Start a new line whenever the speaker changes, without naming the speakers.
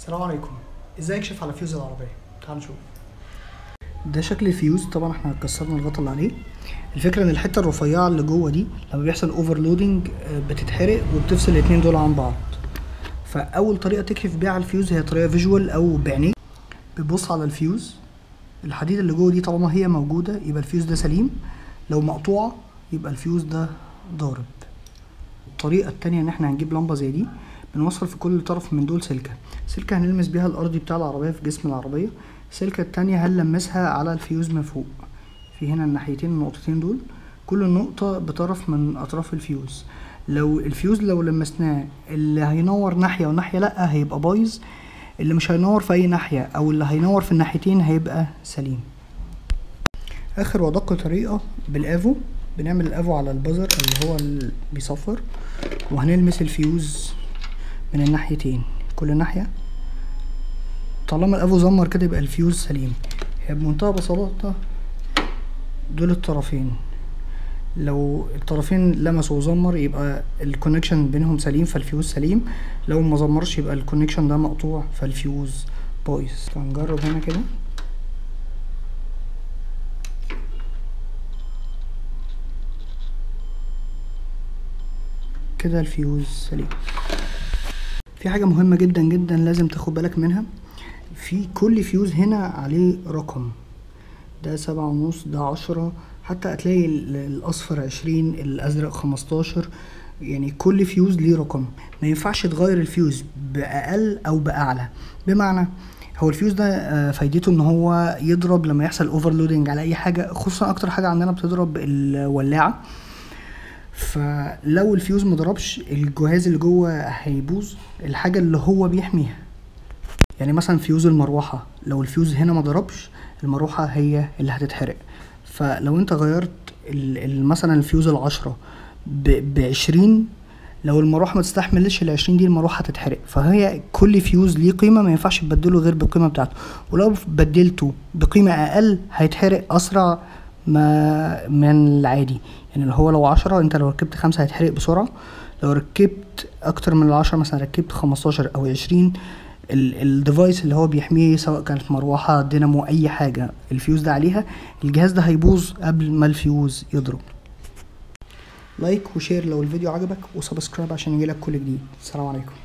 السلام عليكم ازاي اكشف على فيوز العربيه تعال نشوف ده شكل الفيوز طبعا احنا كسرنا الغطا اللي عليه الفكره ان الحته الرفيعه اللي جوه دي لما بيحصل اوفرلودنج بتتحرق وبتفصل الاتنين دول عن بعض فاول طريقه تكشف بيها على الفيوز هي طريقه فيجوال او بعينيك بتبص على الفيوز الحديد اللي جوه دي طالما هي موجوده يبقى الفيوز ده سليم لو مقطوعه يبقى الفيوز ده ضارب الطريقه التانية ان احنا هنجيب لمبه زي دي بنوصل في كل طرف من دول سلكه سلكه هنلمس بيها الارضي بتاع العربيه في جسم العربيه السلكه التانية هنلمسها على الفيوز من فوق في هنا الناحيتين النقطتين دول كل نقطة بطرف من أطراف الفيوز لو الفيوز لو لمسناه اللي هينور ناحية وناحية لأ هيبقى بايظ اللي مش هينور في أي ناحية أو اللي هينور في الناحيتين هيبقى سليم آخر وأدق طريقة بالآفو بنعمل الآفو على البزر اللي هو اللي بيصفر وهنلمس الفيوز من الناحيتين كل ناحية طالما الافو زمر كده يبقى الفيوز سليم هي بمنتهى بساطة دول الطرفين لو الطرفين لمسوا وزمر يبقى الكونكشن بينهم سليم فالفيوز سليم لو ما زمرش يبقى الكونكشن ده مقطوع فالفيوز بايظ فنجرب هنا كده كده الفيوز سليم في حاجة مهمة جدا جدا لازم تاخد بالك منها في كل فيوز هنا عليه رقم ده سبعة ونص ده عشرة حتى هتلاقي الأصفر عشرين الأزرق خمستاشر يعني كل فيوز ليه رقم ما ينفعش تغير الفيوز بأقل أو بأعلى بمعنى هو الفيوز ده فايدته ان هو يضرب لما يحصل اوفرلودنج على اي حاجه خصوصا اكتر حاجه عندنا بتضرب الولاعه فلو الفيوز مضربش الجهاز اللي جوه هيبوظ الحاجه اللي هو بيحميها يعني مثلا فيوز المروحه لو الفيوز هنا ما ضربش المروحه هي اللي هتتحرق فلو انت غيرت مثلا الفيوز العشرة بعشرين لو المروحه ما تستحملش العشرين دي المروحه هتتحرق فهي كل فيوز ليه قيمه ما ينفعش تبدله غير بالقيمه بتاعته ولو بدلته بقيمه اقل هيتحرق اسرع ما من العادي يعني اللي هو لو عشرة انت لو ركبت خمسة هيتحرق بسرعة لو ركبت اكتر من العشرة مثلا ركبت خمستاشر او عشرين الديفايس اللي هو بيحميه سواء كانت مروحة دينامو اي حاجة الفيوز ده عليها الجهاز ده هيبوظ قبل ما الفيوز يضرب لايك وشير لو الفيديو عجبك وسبسكرايب عشان يجيلك كل جديد السلام عليكم